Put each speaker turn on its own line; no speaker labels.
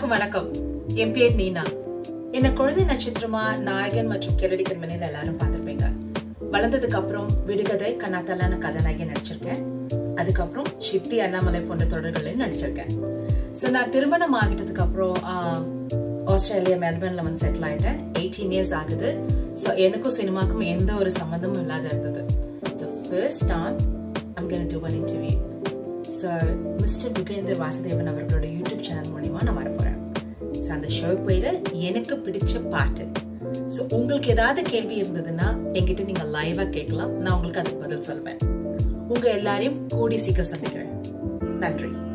எல்லாருக்கும் வணக்கம் என் பேர் நீனா என்ன குழந்தை நட்சத்திரமா நாயகன் மற்றும் கெலடி கண்மணியில் எல்லாரும் பார்த்திருப்பீங்க வளர்ந்ததுக்கு அப்புறம் விடுகதை கண்ணாத்தலான கதாநாயகி நடிச்சிருக்கேன் அதுக்கப்புறம் சித்தி அண்ணாமலை போன்ற தொடர்களையும் நடிச்சிருக்கேன் ஸோ நான் திருமணம் ஆகிட்டதுக்கு அப்புறம் ஆஹ், ஆஸ்திரேலியா மெல்பர்ன்ல வந்து செட்டில் ஆயிட்டேன் எயிட்டீன் இயர்ஸ் ஆகுது ஸோ எனக்கும் சினிமாக்கும் எந்த ஒரு சம்மந்தமும் இல்லாத இருந்தது the first time I'm can to one interview so mister Pugendhar Vasudevan அவர்களோட யூடியூப் சேனல் மூலிமா நான் வரப்போறேன் ஸோ அந்த ஷோ பேரு எனக்கு பிடிச்ச பாட்டு ஸோ உங்களுக்கு ஏதாவது கேள்வி இருந்ததுன்னா என்கிட்ட நீங்க லைவா கேட்கலாம் நான் உங்களுக்கு அதுக்கு பதில் சொல்வேன் உங்க எல்லாரையும் கூடி சீக்கிரம் சந்திக்கிறேன் நன்றி